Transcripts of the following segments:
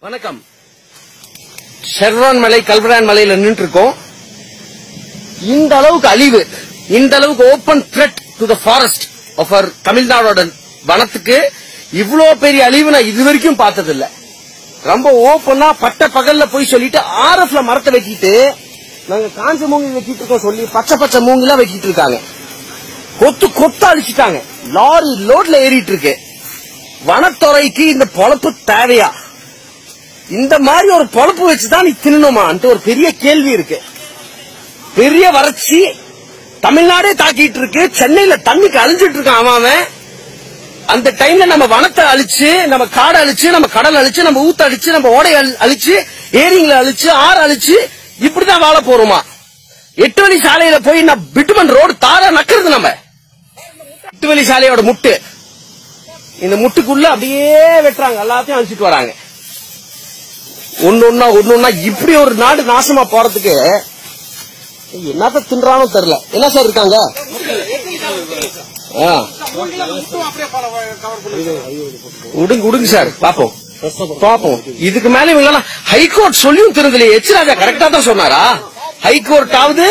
வணக்கம் ஷெர்வான் மலை கல்வரான் மலையில நின்று இருக்கோம் இந்த அளவுக்கு அழிவு இந்த அளவுக்கு open threat to the forest of அவர் தமிழ்நாடோட வனத்துக்கு இவ்வளோ பெரிய அழிவு நான் இது வரைக்கும் பார்த்தது இல்ல ரொம்ப ஓப்பனா பட்ட பகல்ல போய் சொல்லிட்டு ஆர்எஃப்ல மரத்தை வெட்டிட்டு நாங்க காஞ்ச மூங்கி வெட்டிட்டு இருக்கோம் சொல்லி பச்சை பச்சை மூங்கிலாம் வெட்டிட்டு இருக்காங்க கொத்து கொத்து அழிச்சிட்டாங்க லாரி லோட்ல ஏறிட்டு இருக்கு வனத்துறைக்கு இந்த பொழப்பு தேவையா இந்த மாதிரி ஒரு பொழப்பு வச்சுதான் நீ தின்னணுமான்ட்டு ஒரு பெரிய கேள்வி இருக்கு பெரிய வறட்சி தமிழ்நாடே தாக்கிட்டு இருக்கு சென்னையில தண்ணிக்கு அழிஞ்சிட்டு இருக்கான் அவன் அவன். அந்த டைம்ல நம்ம வனத்தை அழிச்சு நம்ம காடை அழிச்சு நம்ம கடல் அழிச்சு நம்ம ஊத்த அழிச்சு நம்ம ஓடை அழி- அழிச்சு ஏரிங்களை அழிச்சு ஆறு அழிச்சு இப்படிதான் வாழ போறோமா எட்டு வழி சாலையில போய் நான் பிட்டுமன் ரோடு தாரா நக்கிறது நம்ம எட்டு வழி சாலையோட முட்டு இந்த முட்டுக்குள்ள அப்படியே வெட்டுறாங்க எல்லாத்தையும் அழிச்சிட்டு வராங்க ஒன்னு ஒன்னா ஒன்னு ஒன்னா இப்படி ஒரு நாடு நாசமா போறதுக்கு என்னத்த தின்றானோ தெரியல என்ன சார் இருக்காங்க ஆ. விடுங்க விடுங்க சார் பாப்போம் பாப்போம் இதுக்கு மேல இவங்க ஹைகோர்ட் சொல்லியும் திருந்தலையே எச் ராஜா கரெக்டா தான் சொன்னாரா ஹைகோர்ட் ஆகுது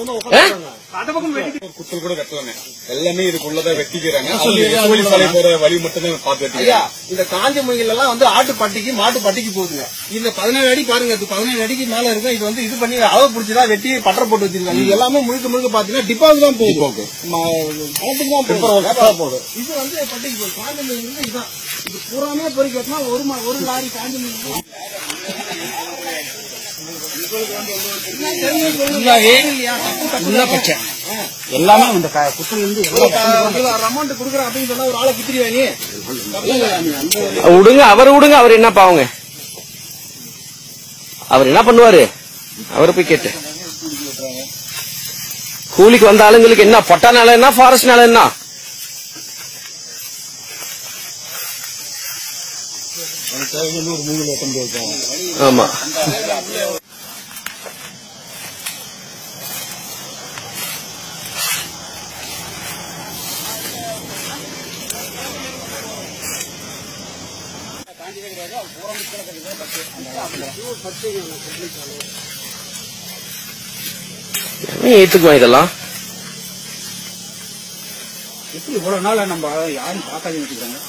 குத்தல் கூட கட்டுவாங்க எல்லாமே இதுக்குள்ளதான் வெட்டிக்கிறாங்க கோயில் சாலை போற வழி மட்டும் தான் பார்த்து ஐயா வெட்டிக்கிறாங்க இந்த காஞ்ச முயல் எல்லாம் வந்து ஆட்டு பட்டிக்கு மாட்டு பட்டிக்கு போகுதுங்க இந்த பதினேழு அடி பாருங்க இது பதினேழு அடிக்கு மேல இருக்கும் இது வந்து இது பண்ணி அளவு பிடிச்சதா வெட்டி பட்டரை போட்டு வச்சிருக்காங்க இது எல்லாமே முழுக்க முழுக்க பாத்தீங்கன்னா டிப்பாவுக்கு தான் போகுது ம- களத்துக்கு தான் போகுது போகுது இது வந்து பட்டிக்கு போகுது காஞ்ச முயல் வந்து இதுதான் இது பூராமே பொறிக்கட்டினா ஒரு ம- ஒரு லாரி காஞ்ச முயல் பச்சை எல்லாமே இந்த குத்தல் வந்து அமௌண்ட் கொடுக்குறேன் அப்படின்னு சொன்னா ஒரு ஆளை குத்திரியா நீ அந்த விடுங்க அவர் விடுங்க அவர் என்ன பாவங்க அவர் என்ன பண்ணுவாரு அவரை போய் கேட்டு கூலிக்கு வந்த ஆளுங்களுக்கு என்ன பொட்டா நாள என்ன ஃபாரஸ்ட் நாள என்ன ஆமா நீ ஏத்துக்குவான் இதெல்லாம் எப்படி இவ்வளவு நாள் நம்ம யாரும் பார்க்காத வச்சுக்கிறாங்க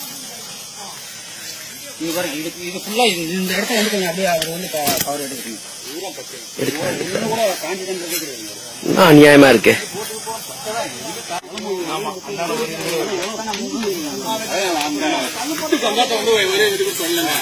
இது பாருங்க இது இது ஃபுல்லா இது இந்த இடத்த வந்து கொஞ்சம் அப்படியே அவர் வந்து கவர் எடுக்கணும் இன்னும் கூட காஞ்சிதான் கிடையாது என்ன அநியாயமா இருக்கு சங்காத்த வந்து ஒரே இதுக்கு சொல்லல